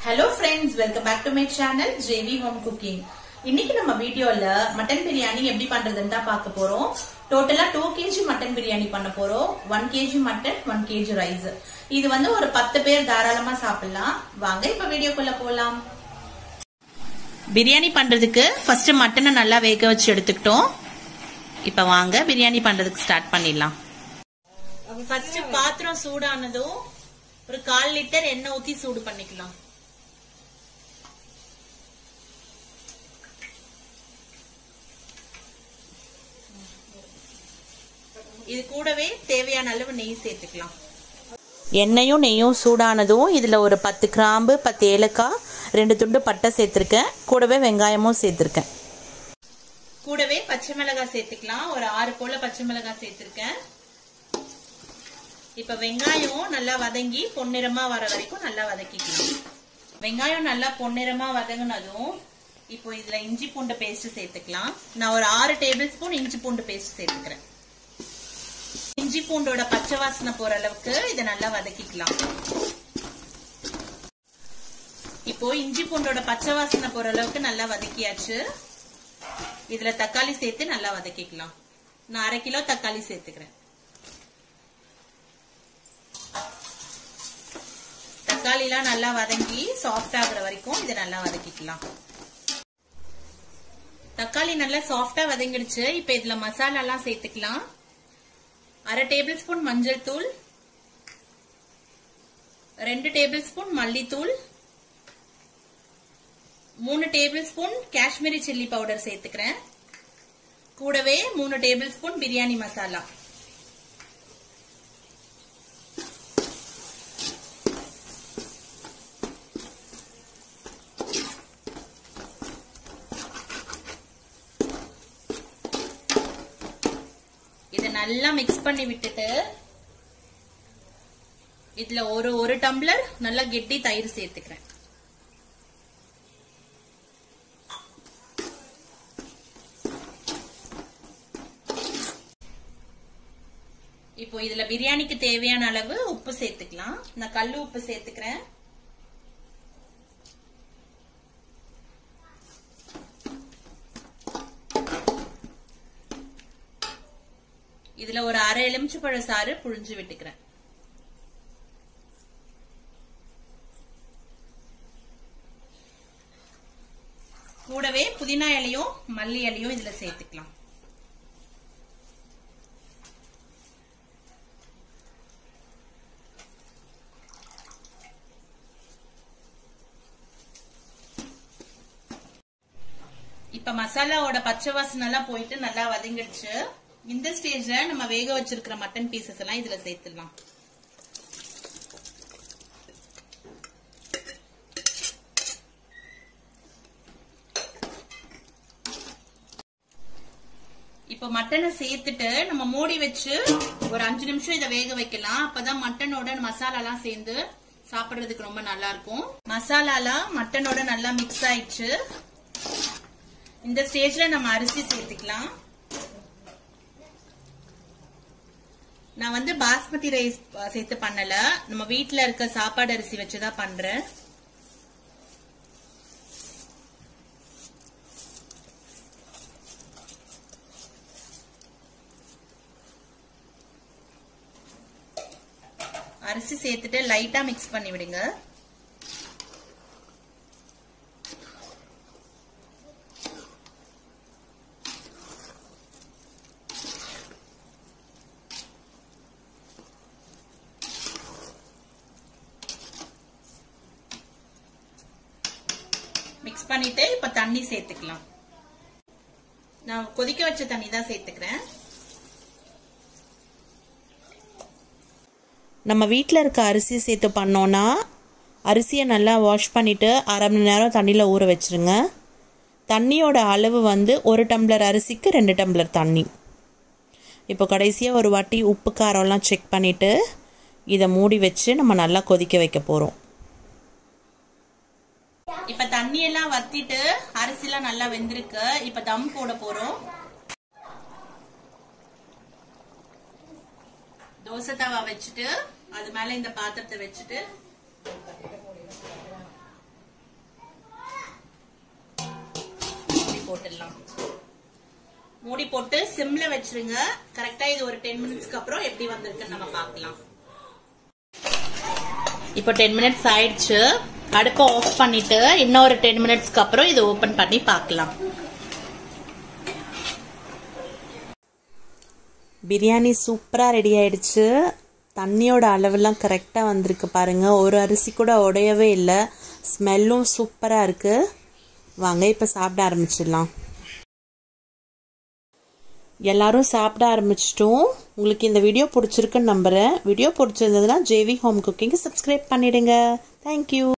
hello friends welcome back to my channel JV home cooking இன்னைக்கு நம்ம வீடியோல mutton biryani எப்படி பண்றதுன்னு தான் பார்க்க போறோம் டோட்டலா டூ கேஜி மட்டன் பிரியாணி பண்ண போறோம் one KG mutton one KG rice இது வந்து ஒரு பத்து பேர் தாராளமா சாப்பிடலாம் வாங்க இப்ப வீடியோக்குள்ள போலாம் பிரியாணி பண்றதுக்கு ஃபர்ஸ்ட் மட்டனை நல்லா வேக வச்சு எடுத்துக்கிட்டோம் இப்ப வாங்க பிரியாணி பண்றதுக்கு ஸ்டார்ட் பண்ணிடலாம் ஃபர்ஸ்ட் பாத்திரம் சூடானதும் ஒரு கால் லிட்டர் எண்ணெய் ஊத்தி சூடு பண்ணிக்கலாம் இது கூடவே தேவையான அளவு நெய் சேர்த்துக்கலாம் எண்ணெயும் நெய்யும் சூடானதும் இதில் ஒரு பத்து கிராம்பு பத்து ஏலக்காய் ரெண்டு துண்டு பட்டை சேர்த்துருக்கேன் கூடவே வெங்காயமும் சேர்த்துருக்கேன் கூடவே பச்சை மிளகாய் சேர்த்துக்கலாம் ஒரு ஆறு போல பச்சை மிளகாய் சேர்த்துருக்கேன் இப்ப வெங்காயம் நல்லா வதங்கி பொன்னிறமா வர வரைக்கும் நல்லா வதக்கிக்கலாம் வெங்காயம் நல்லா பொன்னிறமா வதங்கினதும் இப்போ இதுல இஞ்சி பூண்டு பேஸ்ட் சேர்த்துக்கலாம் நான் ஒரு ஆறு டேபிள் ஸ்பூன் இஞ்சி பூண்டு பேஸ்ட் சேர்த்துக்கிறேன் இஞ்சி பூண்டோட பச்சை வாசனை போற அளவுக்கு இதை நல்லா வதக்கிக்கலாம் இப்போ இஞ்சி பூண்டோட பச்சை வாசனை போற அளவுக்கு நல்லா வதக்கியாச்சு இதுல தக்காளி சேர்த்து நல்லா வதக்கிக்கலாம் நான் அரை கிலோ தக்காளி சேர்த்துக்கிறேன் தக்காளிலாம் நல்லா வதங்கி சாஃப்ட் ஆகுற வரைக்கும் இதை நல்லா வதக்கிக்கலாம் தக்காளி நல்லா சாஃப்டா வதங்கிடுச்சு இப்ப இதுல மசாலா எல்லாம் சேர்த்துக்கலாம் அரை டேபிள் ஸ்பூன் மஞ்சள் தூள் ரெண்டு டேபிள் ஸ்பூன் மல்லித்தூள் மூணு tablespoon Kashmiri chilli powder சேர்த்துக்கிறேன் கூடவே மூணு டேபிள் ஸ்பூன் பிரியாணி மசாலா இதை நல்லா மிக்ஸ் பண்ணி விட்டுட்டு இதுல ஒரு ஒரு டம்ளர் நல்லா கெட்டி தயிர் சேர்த்துக்கிறேன் இப்போ இதுல பிரியாணிக்கு தேவையான அளவு உப்பு சேர்த்துக்கலாம் நான் கல்லு உப்பு சேர்த்துக்கிறேன் இதுல ஒரு அரை எலுமிச்சப்பழ சாறு புழிஞ்சு விட்டுக்கிறேன் கூடவே புதினா இலையும் மல்லி இலையும் இதுல சேர்த்துக்கலாம் இப்ப மசாலாவோட பச்சை வாசனை எல்லாம் போயிட்டு நல்லா வதங்கிடுச்சு இந்த ஸ்டேஜ்ல நம்ம வேக வச்சிருக்கிற மட்டன் பீசஸ் எல்லாம் இதுல சேர்த்துடலாம் இப்ப மட்டனை சேர்த்துட்டு நம்ம மூடி வச்சு ஒரு அஞ்சு நிமிஷம் இதை வேக வைக்கலாம் அப்பதான் மட்டனோட மசாலா எல்லாம் சேர்ந்து சாப்பிடுறதுக்கு ரொம்ப நல்லா இருக்கும் மசாலாலாம் மட்டனோட நல்லா மிக்ஸ் ஆயிடுச்சு இந்த ஸ்டேஜ்ல நம்ம அரிசி சேர்த்துக்கலாம் நான் வந்து பாஸ்மதி ரைஸ் சேர்த்து பண்ணல நம்ம வீட்ல இருக்க சாப்பாடு அரிசி வச்சுதான் பண்றேன் அரிசி சேர்த்துட்டு லைட்டா மிக்ஸ் பண்ணி விடுங்க மிக்ஸ் பண்ணிட்டு இப்ப தண்ணி சேர்த்துக்கலாம் நான் கொதிக்க வச்ச தண்ணி தான் சேர்த்துக்கிறேன் நம்ம வீட்டில் இருக்க அரிசி சேர்த்து பண்ணோன்னா அரிசியை நல்லா வாஷ் பண்ணிவிட்டு அரை மணி நேரம் தண்ணியில் ஊற வச்சுருங்க தண்ணியோட அளவு வந்து ஒரு டம்ளர் அரிசிக்கு ரெண்டு டம்ளர் தண்ணி இப்போ கடைசியாக ஒரு வாட்டி உப்பு காரம்லாம் செக் பண்ணிவிட்டு இதை மூடி வச்சு நம்ம நல்லா கொதிக்க வைக்க போகிறோம் இப்ப தண்ணி எல்லாம் வத்திட்டு அரிசி எல்லாம் நல்லா வெந்திருக்கு இப்ப தம் போட போறோம் தோசை தவா வச்சுட்டு அது மேல இந்த பாத்திரத்தை வச்சுட்டு போட்டுடலாம் மூடி போட்டு சிம்ல வச்சிருங்க கரெக்டா இது ஒரு டென் மினிட்ஸ்க்கு அப்புறம் எப்படி வந்திருக்குன்னு நம்ம பார்க்கலாம் இப்போ டென் மினிட்ஸ் ஆயிடுச்சு அடுப்பை ஆஃப் பண்ணிட்டு இன்னொரு டென் மினிட்ஸ்க்கு அப்புறம் இது ஓபன் பண்ணி பார்க்கலாம் பிரியாணி சூப்பராக ரெடி ஆயிடுச்சு தண்ணியோட அளவெல்லாம் கரெக்டாக வந்திருக்கு பாருங்கள் ஒரு அரிசி கூட உடையவே இல்லை ஸ்மெல்லும் சூப்பராக இருக்குது வாங்க இப்போ சாப்பிட ஆரம்பிச்சிடலாம் எல்லாரும் சாப்பிட ஆரம்பிச்சிட்டோம் உங்களுக்கு இந்த வீடியோ பிடிச்சிருக்குன்னு நம்புகிறேன் வீடியோ பிடிச்சிருந்ததுன்னா ஜேவி ஹோம் குக்கிங் சப்ஸ்கிரைப் பண்ணிடுங்க தேங்க்யூ